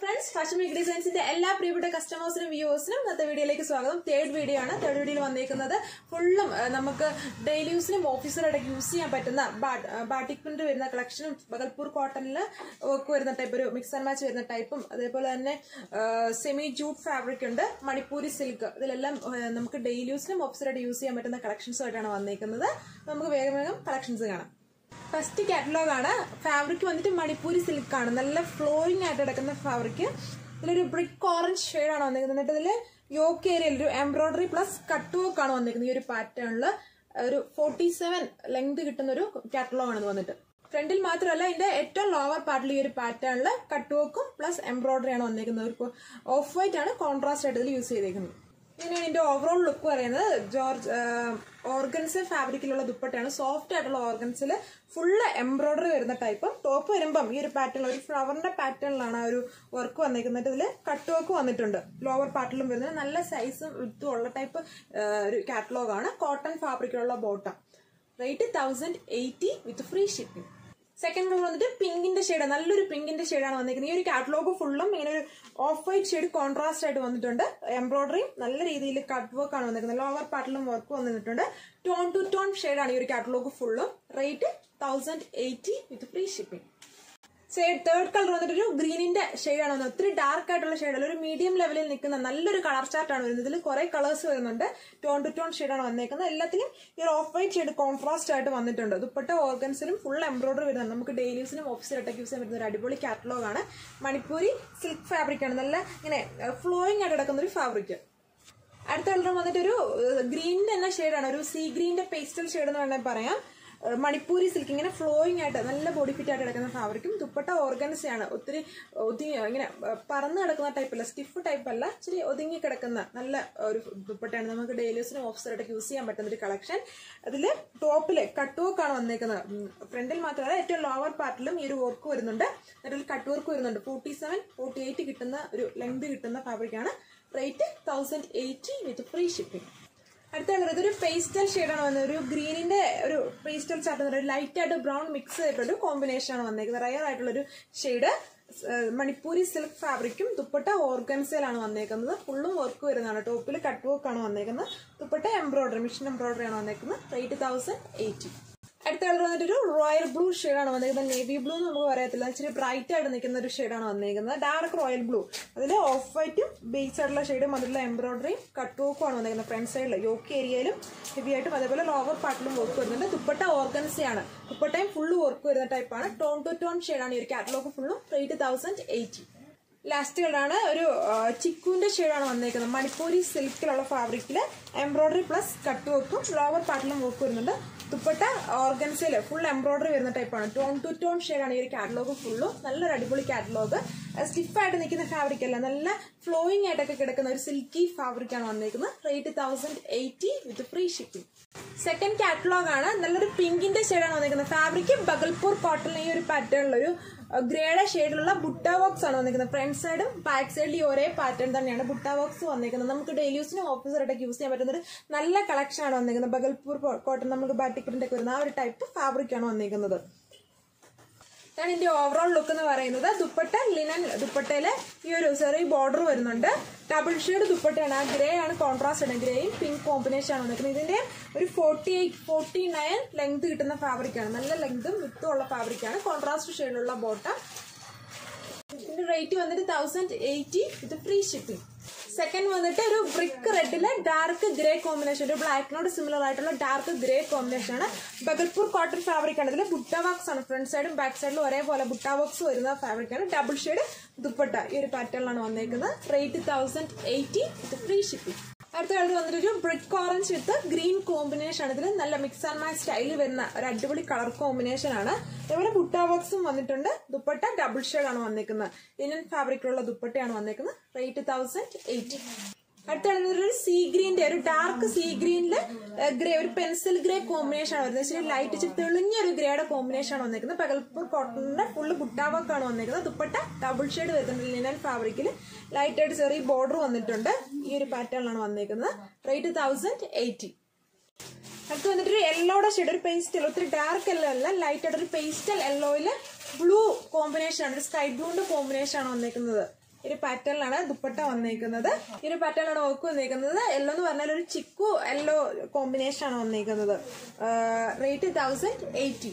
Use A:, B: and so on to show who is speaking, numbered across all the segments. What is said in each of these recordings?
A: friends fashion make ഡിസൈൻസിന്റെ എല്ലാ പ്രിയപ്പെട്ട കസ്റ്റമേഴ്സിനും വ്യൂവേഴ്സിനും ഇന്നത്തെ വീഡിയോയിലേക്ക് സ്വാഗതം തേർഡ് വീഡിയോ ആണ് തേർഡ് വീഡിയോയിൽ വന്നേക്കുന്നത് ഫുള്ളും ഏഹ്, നമുക്ക് ഡെയിലി യൂസിനും ഓഫീസിലായിട്ട് യൂസ് ചെയ്യാൻ പറ്റുന്ന ബാട്ടിക് പ്രിന്റ് വരുന്ന കളക്ഷനും ബഗൽപൂർ കോട്ടണിൽ വർക്ക് വരുന്ന ടൈപ്പ് ഒരു മിക്സ് ആൻഡ് മാച്ച് വരുന്ന ടൈപ്പും അതേപോലെ തന്നെ സെമി ജൂട്ട് ഫാബ്രിക് ഉണ്ട് മണിപ്പൂരി സിൽക്ക് ഇതിലെല്ലാം ഏഹ്, നമുക്ക് ഡെയിലി യൂസിനും ഓഫീസിലായിട്ട് യൂസ് ചെയ്യാൻ പറ്റുന്ന കളക്ഷൻസുമായിട്ടാണ് വന്നേക്കുന്നത് നമുക്ക് വേഗം വേഗം കളക്ഷൻസ് കാണാം ഫസ്റ്റ് കാറ്റലോഗ് ആണ് ഫാബ്രിക് വന്നിട്ട് മണിപ്പൂരി സിൽക്ക് ആണ് നല്ല ഫ്ലോയിങ് ആയിട്ട് കിടക്കുന്ന ഫാബ്രിക് ഇതിലൊരു ബ്രിക്ക് ഓറഞ്ച് ഷെയ്ഡാണ് വന്നിരിക്കുന്നത് എന്നിട്ട് ഇതിൽ യോക്ക് ഏരിയയിൽ ഒരു എംബ്രോയിഡറി പ്ലസ് കട്ട് വർക്ക് ആണ് വന്നിരിക്കുന്നത് ഈ ഒരു പാറ്റേണിൽ ഒരു ഫോർട്ടി സെവൻ ലെങ്ത് കിട്ടുന്ന ഒരു കാറ്റലോഗ് ആണ് ഇത് വന്നിട്ട് ഫ്രണ്ടിൽ മാത്രമല്ല ഇതിന്റെ ഏറ്റവും ലോവർ പാർട്ടിൽ ഈ ഒരു പാറ്റേണിൽ കട്ട് വർക്കും പ്ലസ് എംബ്രോയിഡറി ആണ് വന്നിരിക്കുന്നത് ഒരു ഓഫ് വൈറ്റ് ആണ് കോൺട്രാസ്റ്റ് ആയിട്ട് ഇതിൽ യൂസ് ചെയ്തേക്കുന്നത് ഇങ്ങനെയാണ് ഇതിന്റെ ഓവറോൾ ലുക്ക് പറയുന്നത് ജോർജ് ഓർഗൻസ് ഫാബ്രിക്കിലുള്ള ദുപ്പട്ടയാണ് സോഫ്റ്റ് ആയിട്ടുള്ള ഓർഗൻസിൽ ഫുള്ള് എംബ്രോയിഡറി വരുന്ന ടൈപ്പ് ടോപ്പ് വരുമ്പം ഈ ഒരു പാറ്റേൺ ഒരു ഫ്ലവറിന്റെ പാറ്റേണിലാണ് ആ ഒരു വർക്ക് വന്നിരിക്കുന്നത് ഇതിൽ കട്ട് വർക്ക് വന്നിട്ടുണ്ട് ലോവർ പാർട്ടിലും വരുന്നത് നല്ല സൈസും വിത്തും ഉള്ള ടൈപ്പ് ഒരു കാറ്റലോഗ് ആണ് കോട്ടൺ ഫാബ്രിക്കിലുള്ള bottom rate thousand eighty with free shipping second colour വന്നിട്ട് പിങ്കിന്റെ ഷെയ്ഡ് നല്ലൊരു പിങ്കിന്റെ ഷെയ്ഡാണ് വന്നിരിക്കുന്നത് ഈ ഒരു കാറ്റലോഗ് ഫുള്ളും ഇങ്ങനെ ഒരു ഓഫ് വൈറ്റ് ഷെയ്ഡ് കോൺട്രാസ്റ്റ് ആയിട്ട് വന്നിട്ടുണ്ട് എംബ്രോയിഡറിയും നല്ല രീതിയിൽ കട്ട് വർക്ക് ആണ് വന്നിരിക്കുന്നത് ലോവർ പാർട്ടിലും വർക്ക് വന്നിട്ടുണ്ട് ടോൺ ടു ടോൺ ഷെയ്ഡാണ് ഈ ഒരു കാറ്റലോഗ് ഫുള്ളും rate thousand eighty with free shipping third colour വന്നിട്ട് ഒരു ഗ്രീനിന്റെ ഷെയ്ഡാണ് വന്നത് ഒത്തിരി ഡാർക്ക് ആയിട്ടുള്ള ഷെയ്ഡല്ല ഒരു മീഡിയം ലെവലിൽ നിൽക്കുന്ന നല്ലൊരു കളർ ചാർട്ടാണ് വരുന്നത് ഇതിൽ കുറെ കളേഴ്സ് വരുന്നുണ്ട് ടോൺ ടു ടോൺ ഷെയ്ഡാണ് വന്നേക്കുന്നത് എല്ലാത്തിലും ഈ ഒരു ഓഫ് വൈറ്റ് ഷെയ്ഡ് കോൺട്രാസ്റ്റ് ആയിട്ട് വന്നിട്ടുണ്ട് ദുപ്പട്ട ഓർഗൻസിലും ഫുൾ എംബ്രോയിഡറി വരുന്നുണ്ട് നമുക്ക് ഡെയിലി യൂസിനും ഓഫീസിലായിട്ടൊക്കെ യൂസ് ചെയ്യാൻ പറ്റുന്ന ഒരു അടിപൊളി കാറ്റലോഗ് ആണ് മണിപ്പൂരി സിൽക്ക് ഫാബ്രിക് ആണ് നല്ല ഇങ്ങനെ ഫ്ലോയിങ് ആയിട്ട് കിടക്കുന്ന ഒരു ഫാബ്രിക് അടുത്ത കളർ വന്നിട്ട് ഒരു ഗ്രീനിന്റെ തന്നെ ഷെയ്ഡാണ് ഒരു സീ ഗ്രീനിന്റെ പേസ്റ്റൽ ഷെയ്ഡ് എന്ന് വേണമെങ്കിൽ പറയാം ഏഹ് മണിപ്പൂരി സിൽക്ക് ഇങ്ങനെ ഫ്ലോയിങ് ആയിട്ട് നല്ല ബോഡി ഫിറ്റ് ആയിട്ട് കിടക്കുന്ന ഫാബ്രിക്കും ദുപ്പട്ട ഓർഗൻസി ആണ് ഒത്തിരി ഒതുങ്ങി ഇങ്ങനെ ഏഹ് പറന്ന് കിടക്കുന്ന ടൈപ്പ് അല്ല സ്റ്റിഫ് ടൈപ്പ് അല്ല ഇച്ചിരി ഒതുങ്ങി കിടക്കുന്ന നല്ല ഒരു ദുപ്പട്ടയാണ് നമുക്ക് ഡെയിലി യൂസിനും ഓഫീസറായിട്ട് യൂസ് ചെയ്യാൻ പറ്റുന്ന ഒരു കളക്ഷൻ അതിൽ ടോപ്പില് കട്ട് വർക്ക് ആണ് വന്നേക്കുന്നത് ഫ്രണ്ടിൽ മാത്രമല്ല ഏറ്റവും ലോവർ പാർട്ടിലും ഈ ഒരു വർക്ക് വരുന്നുണ്ട് എന്നിട്ട് കട്ട് വർക്ക് വരുന്നുണ്ട് ഫോർട്ടി സെവൻ ഫോർട്ടി എയ്റ്റ് കിട്ടുന്ന ഒരു ലെങ്ത് കിട്ടുന്ന ഫാബ്രിക്കാണ് rate thousand eighty with free shipping അടുത്ത കളർ ഇതൊരു പേസ്റ്റൽ ഷെയ്ഡാണ് വന്നത് ഒരു ഗ്രീനിന്റെ ഒരു പേസ്റ്റൽ ചാർട്ട് ഒരു ലൈറ്റ് ആയിട്ട് ബ്രൗൺ മിക്സ് ചെയ്തിട്ടൊരു കോമ്പിനേഷൻ ആണ് വന്നേക്കുന്നത് റയർ ആയിട്ടുള്ള ഒരു ഷെയ്ഡ് മണിപ്പൂരി സിൽക്ക് ഫാബ്രിക്കും ദുപ്പട്ട ഓർഗൻസയിലാണ് വന്നേക്കുന്നത് ഫുള്ളും വർക്ക് വരുന്നതാണ് ടോപ്പിൽ കട്ട് വർക്ക് ആണ് വന്നേക്കുന്നത് ദുപ്പട്ട എംബ്രോയിഡറി മിഷൻ എംബ്രോയിഡറി ആണ് വന്നേക്കുന്നത് റേറ്റ് തൗസൻഡ് എയ്റ്റി അടുത്ത കളർ വന്നിട്ട് ഒരു റോയൽ ബ്ലൂ ഷെയ്ഡാണ് വന്നിരിക്കുന്നത് നേവി ബ്ലൂ എന്ന് നമുക്ക് പറയത്തില്ല ഇച്ചിരി ബ്രൈറ്റ് ആയിട്ട് നിൽക്കുന്ന ഒരു ഷെയ്ഡാണ് വന്നിരിക്കുന്നത് ഡാർക്ക് റോയൽ ബ്ലൂ അതിൽ ഓഫ് വൈറ്റും ബേസ് ആയിട്ടുള്ള ഷെയ്ഡും അതിലുള്ള എംബ്രോയിഡറിയും കട്ട് വർക്കും ആണ് വന്നിരിക്കുന്നത് ഫ്രണ്ട് സൈഡിൽ യോക്ക് ഏരിയയിലും ഹെവി ആയിട്ടും അതേപോലെ ലോവർ പാർട്ടിലും വർക്ക് വരുന്നുണ്ട് ദുപ്പട്ട ഓർഗൻസിയാണ് ദുപ്പട്ടയും ഫുള്ള് വർക്ക് വരുന്ന ടൈപ്പാണ് ടോൺ ടു ടോൺ ഷെയ്ഡാണ് ഈ ഒരു കാറ്റലോഗ് ഫുള്ളും റേറ്റ് തൗസൻഡ് എയ്റ്റി ലാസ്റ്റ് കളറാണ് ഒരു ആ, ചിക്കുവിന്റെ ഷെയ്ഡാണ് വന്നേക്കുന്നത് മണിപ്പൂരി സിൽക്കിലുള്ള ഫാബ്രിക്കിൽ എംബ്രോയിഡറി പ്ലസ് കട്ട് വർക്കും ലോവർ പാർട്ടിലും വർക്ക് വരുന്നുണ്ട് ദുപ്പട്ട ഓർഗൻസിൽ ഫുൾ എംബ്രോയിഡറി വരുന്ന ടൈപ്പാണ് ടോൺ ടു ടോൺ ഷെയ്ഡാണ് ഈ ഒരു കാറ്റലോഗ് ഫുള്ളും നല്ലൊരു അടിപൊളി കാറ്റലോഗ് സ്റ്റിഫായിട്ട് നിൽക്കുന്ന ഫാബ്രിക് അല്ല നല്ല ഫ്ലോയിങ് ആയിട്ടൊക്കെ കിടക്കുന്ന ഒരു സിൽക്കി ഫാബ്രിക് ആണ് വന്നേക്കുന്നത് rate thousand eighty with free shipping second catalogue ആണ് നല്ലൊരു പിങ്കിന്റെ ഷെയ്ഡാണ് വന്നിരിക്കുന്നത് ഫാബ്രിക് ബഗൽപൂർ കോട്ടൺ ഈ ഒരു പാറ്റേണിലുള്ള ഒരു ഗ്രേഡ് ഷെയ്ഡിലുള്ള ബുട്ട വർക്ക്സ് ആണ് വന്നിരിക്കുന്നത് ഫ്രണ്ട് സൈഡും ബാക്ക് സൈഡിലും ഈ ഒരേ പാറ്റേൺ തന്നെയാണ് ബുട്ട വർക്ക്സ് വന്നിരിക്കുന്നത് നമുക്ക് ഡെയിലി യൂസിനും ഓഫീസറായിട്ടൊക്കെ യൂസ് ചെയ്യാൻ പറ്റുന്ന ഒരു നല്ല കളക്ഷൻ ആണ് വന്നിരിക്കുന്നത് ബഗൽപൂർ കോട്ടൺ നമുക്ക് ബാറ്റിക് പ്രിന്റ് ഒക്കെ വരുന്ന ആ ഒരു ടൈപ്പ് ഫാബ്രിക് ആണ് വന്നിരിക്കുന്നത് ഇതാണ് ഇതിന്റെ ഓവറോൾ ലുക്ക് എന്ന് പറയുന്നത് ദുപ്പട്ട ലിനൻ ദുപ്പട്ടയില് ഈ ഒരു ചെറിയ ബോർഡർ വരുന്നുണ്ട് ഡബിൾ ഷെയ്ഡ് ദുപ്പട്ടയാണ് ആ ഗ്രേ ആണ് കോൺട്രാസ്റ്റ് ആണ് ഗ്രേയും പിങ്ക് കോമ്പിനേഷൻ ആണ് നിൽക്കുന്നത് ഇതിന്റെ ഒരു forty eight forty nine length കിട്ടുന്ന ഫാബ്രിക് ആണ് നല്ല ലെങ്തും വിത്തും ഉള്ള ഫാബ്രിക് ആണ് കോൺട്രാസ്റ്റ് ഷെയ്ഡിലുള്ള ബോട്ടം ഇതിന്റെ റേറ്റ് വന്നിട്ട് thousand eighty with free shipping second വന്നിട്ട് ഒരു ബ്രിക്ക് റെഡില് ഡാർക്ക് ഗ്രേ കോമ്പിനേഷൻ ഒരു ബ്ലാക്കിനോട് സിമിലർ ആയിട്ടുള്ള ഡാർക്ക് ഗ്രേ കോമ്പിനേഷൻ ആണ് ബഗൽപൂർ കോട്ടൺ ഫാബ്രിക് ആണ് ഇതിൽ ബുട്ട വർക്ക്സ് ആണ് ഫ്രണ്ട് സൈഡും ബാക്ക് സൈഡിലും ഒരേപോലെ ബുട്ട വർക്ക്സ് വരുന്ന ഫാബ്രിക് ആണ് ഡബിൾ ഷെയ്ഡ് ദുപ്പട്ട ഈ ഒരു പാറ്റേണിലാണ് വന്നേക്കുന്നത് rate thousand eighty with free shipping അടുത്ത കളർ വന്നിട്ട് ഒരു brick orange with green combination ആണ് ഇതിൽ നല്ല മിക്സ് ആൻഡ് മാച്ച് സ്റ്റൈലിൽ വരുന്ന ഒരു അടിപൊളി കളർ കോമ്പിനേഷൻ ആണ് ഇതുപോലെ ബുട്ട ബോക്സും വന്നിട്ടുണ്ട് ദുപ്പട്ട ഡബിൾ ഷെയ്ഡ് ആണ് വന്നിരിക്കുന്നത് ലിനൻ ഫാബ്രിക്കിലുള്ള ദുപ്പട്ടയാണ് വന്നിരിക്കുന്നത് റേറ്റ് തൗസൻഡ് എയ്റ്റി അടുത്ത കളർ ഒരു സീ ഗ്രീന്റെ ഒരു ഡാർക്ക് സീ ഗ്രീനില് ഗ്രേ ഒരു പെൻസിൽ ഗ്രേ കോമ്പിനേഷൻ ആണ് വരുന്നത് ഇച്ചിരി ലൈറ്റ് ഇച്ചിരി തെളിഞ്ഞ ഒരു ഗ്രേയുടെ കോമ്പിനേഷൻ ആണ് വന്നിരിക്കുന്നത് പകൽപ്പൂർ കോട്ടണിന്റെ ഫുള്ള് ബുട്ടാവക്കാണ് വന്നിരിക്കുന്നത് ദുപ്പട്ട ഡബിൾ ഷെയ്ഡ് വരുന്നുണ്ട് ലിനൻ ഫാബ്രിക്കിൽ ലൈറ്റ് ആയിട്ട് ചെറിയ ബോർഡർ വന്നിട്ടുണ്ട് ഈ ഒരു പാറ്റേണിലാണ് വന്നിരിക്കുന്നത് റേറ്റ് തൗസൻഡ് എയ്റ്റി അടുത്ത് വന്നിട്ട് ഒരു യെല്ലോയുടെ ഷെയ്ഡ് ഒരു പേസ്റ്റൽ ഒത്തിരി ഡാർക്ക് യെല്ലോ അല്ല ലൈറ്റ് ആയിട്ട് ഒരു പേസ്റ്റൽ യെല്ലോയില് ബ്ലൂ കോമ്പിനേഷൻ ആണ് ഒരു സ്കൈ ബ്ലൂന്റെ കോമ്പിനേഷൻ ആണ് വന്നിരിക്കുന്നത് ഒരു പാറ്റേണിലാണ് ദുപ്പട്ട വന്നേക്കുന്നത് ഈ ഒരു പാറ്റേണിലാണ് വർക്ക് വന്നേക്കുന്നത് യെല്ലോ എന്ന് പറഞ്ഞാൽ ഒരു ചിക്കു യെല്ലോ കോമ്പിനേഷൻ ആണ് വന്നേക്കുന്നത് റേറ്റ് തൗസൻഡ് എയ്റ്റി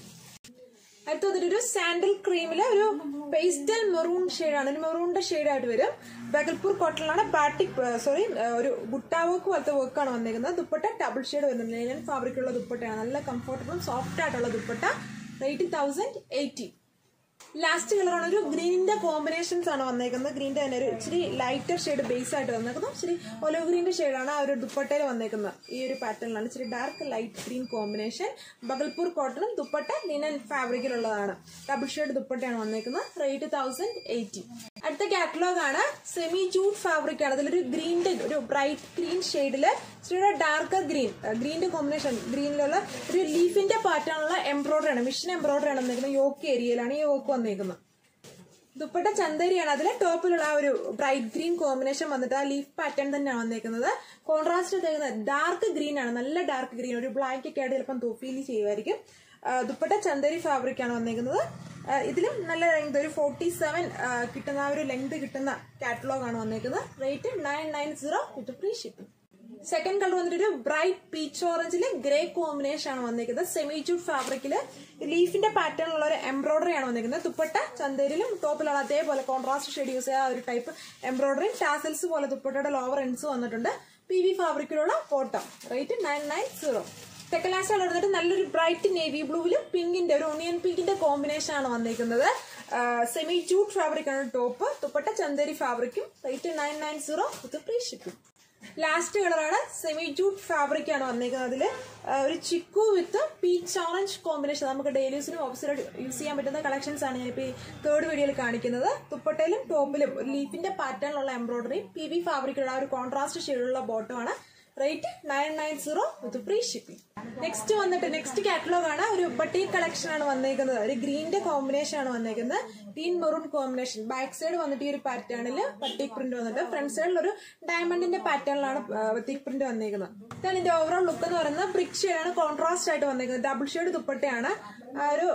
A: അടുത്ത വന്നിട്ട് ഒരു സാൻഡൽ ക്രീമിലെ ഒരു പേസ്റ്റൽ മെറൂൺ ഷെയ്ഡാണ് ഒരു മെറൂണിന്റെ ഷെയ്ഡായിട്ട് വരും ബഗൽപൂർ കോട്ടണിലാണ് ബാട്ടിക് സോറി ഒരു ബുട്ടാ വർക്ക് പോലത്തെ വർക്കാണ് വന്നേക്കുന്നത് ദുപ്പട്ട ഡബിൾ ഷെയ്ഡ് വരുന്നത് ലെയിൻ ഫാബ്രിക് ഉള്ള ദുപ്പട്ടയാണ് നല്ല കംഫർട്ടബിളും സോഫ്റ്റ് ആയിട്ടുള്ള dupatta rate thousand eighty last കളറാണ് ഒരു ഗ്രീനിന്റെ കോമ്പിനേഷൻസ് ആണ് വന്നേക്കുന്നത് ഗ്രീനിന്റെ തന്നെ ഒരു ഇച്ചിരി ലൈറ്റർ ഷെയ്ഡ് ബേസ് ആയിട്ട് വന്നേക്കുന്നത് ഇച്ചിരി ഒലോ ഗ്രീന്റെ ഷെയ്ഡാണ് ആ ഒരു ദുപ്പട്ടയിൽ വന്നേക്കുന്നത് ഈ ഒരു പാറ്റേണിലാണ് ഇച്ചിരി dark light green combination Bhagalpur കോട്ടണും ദുപ്പട്ട ലിനൻ ഫാബ്രിക്കിലുള്ളതാണ് ഡബിൾ ഷെയ്ഡ് ദുപ്പട്ടയാണ് വന്നേക്കുന്നത് റേറ്റ് തൗസൻഡ് എയ്റ്റി അടുത്ത കാറ്റലോഗ് ആണ് സെമി ജൂട്ട് ഫാബ്രിക് ആണ് അതിലൊരു ഗ്രീനിന്റെ ഒരു ബ്രൈറ്റ് ഗ്രീൻ ഷെയ്ഡില് ഇച്ചിരി ഡാർക്കർ ഗ്രീൻ ഗ്രീനിന്റെ കോമ്പിനേഷൻ ഗ്രീനിലുള്ള ഒരു ലീഫിന്റെ പാറ്റേണുള്ള എംബ്രോയിഡറി ആണ് മിഷൻ എംബ്രോയിഡറി ആണ് വന്നേക്കുന്നത് യോക്ക് ഏരിയയിലാണ് ഈ യോക്ക് വന്നേക്കുന്നത് ദുപ്പട്ട ചന്തരിയാണ് അതിലെ ടോപ്പിലുള്ള ആ ഒരു ബ്രൈറ്റ് ഗ്രീൻ കോമ്പിനേഷൻ വന്നിട്ട് ആ ലീഫ് പാറ്റേൺ തന്നെയാണ് വന്നേക്കുന്നത് കോൺട്രാസ്റ്റ് തേക്കുന്നത് ഡാർക്ക് ഗ്രീൻ ആണ് നല്ല ഡാർക്ക് ഗ്രീൻ ഒരു ബ്ലാക്ക് ഒക്കെ ആയിട്ട് ചിലപ്പം ഫീൽ ചെയ്യുമായിരിക്കും ആ, ദുപ്പട്ട ചന്ദരി ഫാബ്രിക് ആണ് വന്നേക്കുന്നത് ആ, ഇതിലും നല്ല ലെങ്ത് ഒരു ഫോർട്ടി സെവൻ കിട്ടുന്ന ആ ഒരു ലെങ്ത് കിട്ടുന്ന കാറ്റലോഗ് ആണ് വന്നേക്കുന്നത് rate nine nine zero with free shipping second colour വന്നിട്ട് ഒരു ബ്രൈറ്റ് പീച്ച് ഓറഞ്ചില് ഗ്രേ കോമ്പിനേഷൻ ആണ് വന്നിരിക്കുന്നത് സെമി ജൂട്ട് ഫാബ്രിക്കില് ലീഫിന്റെ പാറ്റേണിലുള്ള ഒരു എംബ്രോയിഡറി ആണ് വന്നിരിക്കുന്നത് ദുപ്പട്ട ചന്തേരിലും ടോപ്പിലുള്ള അതേപോലെ കോൺട്രാസ്റ്റ് ഷെയ്ഡ് യൂസ് ചെയ്യുക ആ ഒരു ടൈപ്പ് എംബ്രോയിഡറി ടാസൽസ് പോലെ ദുപ്പട്ടയുടെ ലോവർ എൻസ് വന്നിട്ടുണ്ട് പി വി ഫാബ്രിക്കിലുള്ള കോട്ടം rate nine nine zero second last colour വന്നിട്ട് നല്ലൊരു ബ്രൈറ്റ് നേവി ബ്ലൂവിലും പിങ്കിന്റെ ഒരു ഓണിയൻ പിങ്കിന്റെ കോമ്പിനേഷൻ ആണ് വന്നിരിക്കുന്നത് സെമി ജൂട്ട് ഫാബ്രിക് ആണ് ടോപ്പ് ദുപ്പട്ട ചന്തേരി ഫാബ്രിക്കും rate nine nine zero with free shipping last കളറാണ് സെമി ജൂട്ട് ഫാബ്രിക് ആണ് വന്നേക്കുന്നത് അതിൽ ഒരു chikoo with peach orange combination നമുക്ക് ഡെയിലി യൂസിനും ഓഫീസിലും യൂസ് ചെയ്യാൻ പറ്റുന്ന കളക്ഷൻസ് ആണ് ഞാനിപ്പോൾ ഈ തേർഡ് വീഡിയോയിൽ കാണിക്കുന്നത് ദുപ്പട്ടയിലും ടോപ്പിലും ഒരു ലീഫിന്റെ പാറ്റേണിലുള്ള എംബ്രോയിഡറി പി വി ഫാബ്രിക്കുള്ള ഒരു കോൺട്രാസ്റ്റ് ഷെയ്ഡുള്ള ബോട്ടമാണ് rate nine nine zero with free shipping next വന്നിട്ട് നെക്സ്റ്റ് കാറ്റലോഗ് ആണ് ഒരു ബട്ടി കളക്ഷൻ ആണ് വന്നേക്കുന്നത് ഒരു ഗ്രീനിന്റെ കോമ്പിനേഷൻ ആണ് വന്നേക്കുന്നത് green maroon combination back side വന്നിട്ട് ഈ ഒരു പാറ്റേണിൽ ബട്ടിക് പ്രിന്റ് വന്നിട്ട് ഫ്രണ്ട് സൈഡിൽ ഒരു ഡയമണ്ടിന്റെ പാറ്റേണിലാണ് ബട്ടിക് പ്രിന്റ് വന്നേക്കുന്നത് ഇതാണ് ഇതിന്റെ ഓവറോൾ ലുക്ക് എന്ന് പറയുന്നത് ബ്രിക് ഷെയ്ഡാണ് കോൺട്രാസ്റ്റ് ആയിട്ട് വന്നേക്കുന്നത് ഡബിൾ ഷെയ്ഡ് ദുപ്പട്ടയാണ് ആ ഒരു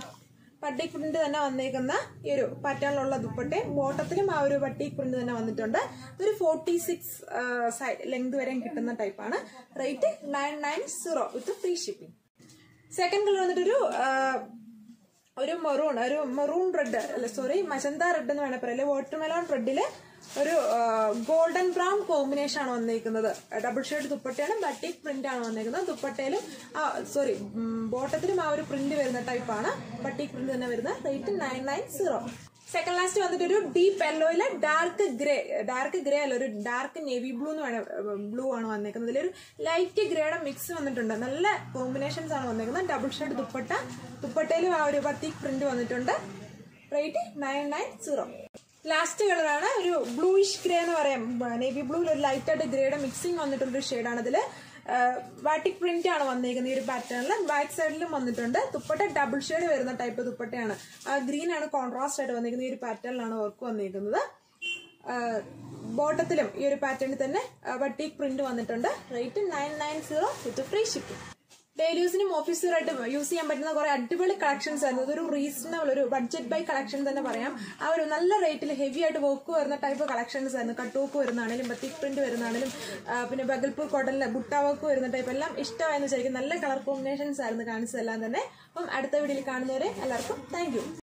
A: പട്ടിക് പ്രിന്റ് തന്നെ വന്നേക്കുന്ന ഈ ഒരു പാറ്റേണിലുള്ള ദുപ്പട്ടയും ബോട്ടത്തിലും ആ ഒരു പട്ടിക് പ്രിന്റ് തന്നെ വന്നിട്ടുണ്ട് ഇതൊരു ഫോർട്ടി സിക്സ് ലെങ്ത് വരെ കിട്ടുന്ന ടൈപ്പാണ് rate nine nine zero with free shipping second colour വന്നിട്ടൊരു ആ, ഒരു മെറൂൺ ഒരു മെറൂൺ റെഡ് അല്ല സോറി മജന്ത റെഡ് എന്ന് വേണേ പറയാം വാട്ടർമെലോൺ റെഡില് ഒരു ഗോൾഡൻ ബ്രൗൺ കോമ്പിനേഷൻ ആണ് വന്നിരിക്കുന്നത് ഡബിൾ ഷെയ്ഡ് ദുപ്പട്ടയാണ് ബട്ടിക് പ്രിന്റ് ആണ് വന്നിരിക്കുന്നത് ദുപ്പട്ടയിലും സോറി ബോട്ടത്തിലും ആ ഒരു പ്രിന്റ് വരുന്ന ടൈപ്പാണ് ബട്ടിക് പ്രിന്റ് തന്നെ വരുന്നത് rate nine nine zero second last വന്നിട്ട് ഒരു ഡീപ്പ് യെല്ലോയില് ഡാർക്ക് ഗ്രേ ഡാർക്ക് ഗ്രേ അല്ല ഒരു ഡാർക്ക് നേവി ബ്ലൂ എന്ന് വേണം ബ്ലൂ ആണ് വന്നേക്കുന്നത് ഇതിലൊരു ലൈറ്റ് ഗ്രേയുടെ മിക്സ് വന്നിട്ടുണ്ട് നല്ല കോമ്പിനേഷൻസ് ആണ് വന്നേക്കുന്നത് ഡബിൾ ഷെയ്ഡ് ദുപ്പട്ട ദുപ്പട്ടയിലും ആ ഒരു ബത്തിക് പ്രിന്റ് വന്നിട്ടുണ്ട് rate nine nine zero last കളറാണ് ഒരു ബ്ലൂയിഷ് ഗ്രേ എന്ന് പറയാം നേവി ബ്ലൂവിൽ ഒരു ലൈറ്റ് ആയിട്ട് ഗ്രേയുടെ മിക്സിംഗ് വന്നിട്ടുള്ള ഒരു ഷെയ്ഡാണ് ഇതിൽ വാട്ടിക് പ്രിന്റ് ആണ് വന്നിരിക്കുന്നത് ഈ ഒരു പാറ്റേണിൽ ബാക്ക് സൈഡിലും വന്നിട്ടുണ്ട് ദുപ്പട്ട ഡബിൾ ഷെയ്ഡ് വരുന്ന ടൈപ്പ് ദുപ്പട്ടയാണ് ആ ഗ്രീൻ ആണ് കോൺട്രാസ്റ്റ് ആയിട്ട് വന്നിരിക്കുന്നത് ഈ ഒരു പാറ്റേണിലാണ് വർക്ക് വന്നിരിക്കുന്നത് ബോട്ടത്തിലും ഈ ഒരു പാറ്റേണിൽ തന്നെ ബട്ടീക് പ്രിന്റ് വന്നിട്ടുണ്ട് rate nine nine zero with free shipping daily യൂസിനും ഓഫീസിലായിട്ട് യൂസ് ചെയ്യാൻ പറ്റുന്ന കുറെ അടിപൊളി കളക്ഷൻസ് ആയിരുന്നു ഇതൊരു റീസണബിൾ ഒരു ബഡ്ജറ്റ് ബൈ കളക്ഷൻ തന്നെ പറയാം ആ ഒരു നല്ല റേറ്റിൽ ഹെവി ആയിട്ട് വർക്ക് വരുന്ന ടൈപ്പ് കളക്ഷൻസ് ആയിരുന്നു കട്ട് വർക്ക് വരുന്നതാണെങ്കിലും ബത്തിക് പ്രിന്റ് വരുന്നതാണെങ്കിലും ആ, പിന്നെ ബഗൽപൂർ കോട്ടണിലെ ബുട്ട വർക്ക് വരുന്ന ടൈപ്പ് എല്ലാം ഇഷ്ടമായെന്ന് വിചാരിക്കും നല്ല കളർ കോമ്പിനേഷൻസ് ആയിരുന്നു കാണിച്ചതെല്ലാം തന്നെ അപ്പം അടുത്ത വീഡിയോയിൽ കാണുന്നവരെ എല്ലാവർക്കും താങ്ക്